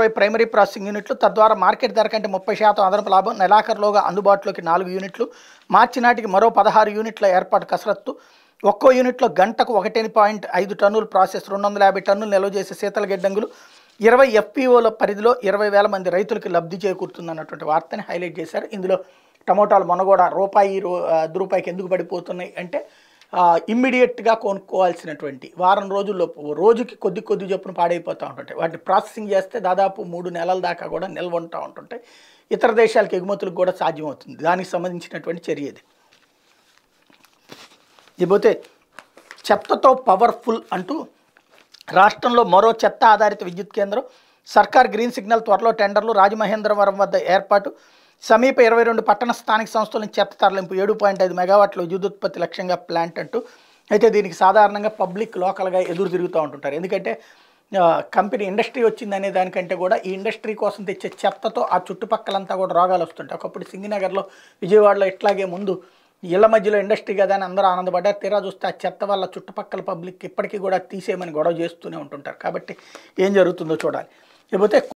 ఇరవై primary processing యూనిట్లు తద్వారా మార్కెట్ ధర కంటే ముప్పై శాతం అదనపు లాభం నెలాఖరులోగా అందుబాటులోకి నాలుగు యూనిట్లు మార్చి నాటికి మరో పదహారు యూనిట్ల ఏర్పాటు కసరత్తు ఒక్కో యూనిట్లో గంటకు ఒకటి పాయింట్ ఐదు టన్నులు ప్రాసెస్ రెండు వందల యాభై టన్నులు నిల్వ చేసే శీతల గిడ్డంగులు ఇరవై ఎఫ్పిఓల పరిధిలో ఇరవై వేల మంది రైతులకు లబ్ధి చేకూరుతుందన్నటువంటి వార్తని హైలైట్ చేశారు ఇందులో టమోటాలు మొన్న కూడా రూపాయి రూ అర్ధ రూపాయికి ఎందుకు పడిపోతున్నాయి అంటే ఇమ్మీడియట్గా కొనుక్కోవాల్సినటువంటి వారం రోజుల్లో రోజుకి కొద్ది కొద్ది చొప్పున పాడైపోతూ ఉంటుంటాయి వాటిని ప్రాసెసింగ్ చేస్తే దాదాపు మూడు నెలల దాకా కూడా నిల్వ ఉంటా ఉంటుంటాయి ఇతర దేశాలకు ఎగుమతులకు కూడా సాధ్యమవుతుంది దానికి సంబంధించినటువంటి చర్య ఇది ఇకపోతే చెత్తతో పవర్ఫుల్ అంటూ రాష్ట్రంలో మరో చెత్త ఆధారిత విద్యుత్ కేంద్రం సర్కార్ గ్రీన్ సిగ్నల్ త్వరలో టెండర్లు రాజమహేంద్రవరం వద్ద ఏర్పాటు సమీప ఇరవై రెండు పట్టణ స్థానిక సంస్థల నుంచి చెత్త తరలింపు ఏడు పాయింట్ ఐదు మెగావాట్ల విద్యుదుత్పత్తి లక్ష్యంగా ప్లాంట్ అంటూ అయితే దీనికి సాధారణంగా పబ్లిక్ లోకల్గా ఎదురు తిరుగుతూ ఉంటుంటారు ఎందుకంటే ఆ, కంపెనీ ఇండస్ట్రీ వచ్చిందనే దానికంటే కూడా ఈ ఇండస్ట్రీ కోసం తెచ్చే చెత్తతో ఆ చుట్టుపక్కలంతా కూడా రోగాలు వస్తుంటాయి ఒకప్పుడు సింగినగర్లో విజయవాడలో ఇట్లాగే ముందు ఇళ్ల మధ్యలో ఇండస్ట్రీ కదా అని అందరూ ఆనందపడ్డారు తీరా చూస్తే ఆ చెత్త వల్ల చుట్టుపక్కల పబ్లిక్ ఇప్పటికీ కూడా తీసేయమని గొడవ చేస్తూనే ఉంటుంటారు కాబట్టి ఏం జరుగుతుందో చూడాలి లేకపోతే